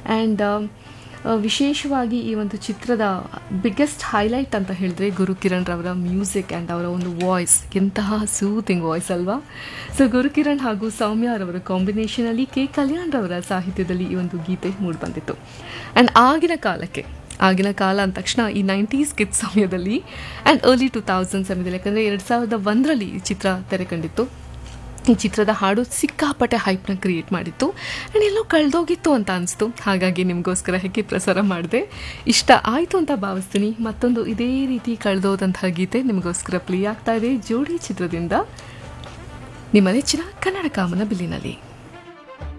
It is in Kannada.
ಆ್ಯಂಡ್ ವಿಶೇಷವಾಗಿ ಈ ಒಂದು ಚಿತ್ರದ ಬಿಗ್ಗೆಸ್ಟ್ ಹೈಲೈಟ್ ಅಂತ ಹೇಳಿದ್ರೆ ಗುರು ಕಿರಣ್ ರವರ ಮ್ಯೂಸಿಕ್ ಆ್ಯಂಡ್ ಅವರ ಒಂದು ವಾಯ್ಸ್ ಎಂತಹ ಸೂತಿಂಗ್ ವಾಯ್ಸ್ ಅಲ್ವಾ ಸೊ ಗುರು ಕಿರಣ್ ಹಾಗೂ ಸೌಮ್ಯ ರವರ ಕಾಂಬಿನೇಷನಲ್ಲಿ ಕೆ ಕಲ್ಯಾಣ್ ರವರ ಸಾಹಿತ್ಯದಲ್ಲಿ ಈ ಒಂದು ಗೀತೆ ಮೂಡಿಬಂದಿತ್ತು ಆ್ಯಂಡ್ ಆಗಿನ ಕಾಲಕ್ಕೆ ಆಗಿನ ಕಾಲ ಅಂದ ತಕ್ಷಣ ಈ ನೈಂಟೀಸ್ ಕಿತ್ ಸಮಯದಲ್ಲಿ ಆ್ಯಂಡ್ ಅರ್ಲಿ ಟು ತೌಸಂಡ್ ಸಮಯದಲ್ಲಿ ಯಾಕಂದರೆ ಎರಡು ಸಾವಿರದ ಒಂದರಲ್ಲಿ ಈ ಚಿತ್ರ ತೆರೆ ಕಂಡಿತ್ತು ಈ ಚಿತ್ರದ ಹಾಡು ಸಿಕ್ಕಾಪಟ್ಟೆ ಹೈಪ್ನ ಕ್ರಿಯೇಟ್ ಮಾಡಿತ್ತು ಆ್ಯಂಡ್ ಎಲ್ಲೋ ಕಳೆದೋಗಿತ್ತು ಅಂತ ಅನಿಸ್ತು ಹಾಗಾಗಿ ನಿಮಗೋಸ್ಕರ ಹೇಗೆ ಪ್ರಸಾರ ಮಾಡಿದೆ ಇಷ್ಟ ಆಯಿತು ಅಂತ ಭಾವಿಸ್ತೀನಿ ಮತ್ತೊಂದು ಇದೇ ರೀತಿ ಕಳೆದೋದಂತಹ ಗೀತೆ ನಿಮಗೋಸ್ಕರ ಪ್ಲೇ ಆಗ್ತಾ ಇದೆ ಜೋಡಿ ಚಿತ್ರದಿಂದ ನಿಮ್ಮ ನೆಚ್ಚಿನ ಕನ್ನಡ ಕಾಮನ ಬಿಲ್ಲಿನಲ್ಲಿ